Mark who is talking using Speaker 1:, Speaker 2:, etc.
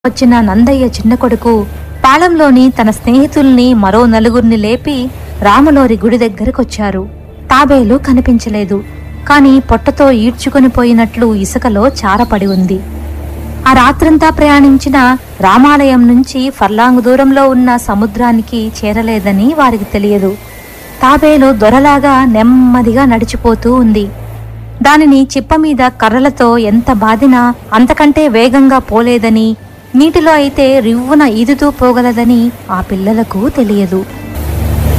Speaker 1: వచ్చిన నందయ్య చిన్న కొడుకు పాలెంలోని తన స్నేహితుల్ని మరో నలుగురిని లేపి రాములోరి గుడి దగ్గరకొచ్చారు తాబేలు కనిపించలేదు కాని పొట్టతో ఈడ్చుకొని పోయినట్లు ఇసుకలో చారపడి ఉంది ఆ రాత్రంతా ప్రయాణించిన రామాలయం నుంచి ఫర్లాంగు దూరంలో ఉన్న సముద్రానికి చేరలేదని వారికి తెలియదు తాబేలు దొరలాగా నెమ్మదిగా నడిచిపోతూ ఉంది దానిని చిప్ప మీద కర్రలతో ఎంత బాదినా అంతకంటే వేగంగా పోలేదని నీటిలో అయితే రివ్వున ఈదుతూ పోగలదని ఆ పిల్లలకు తెలియదు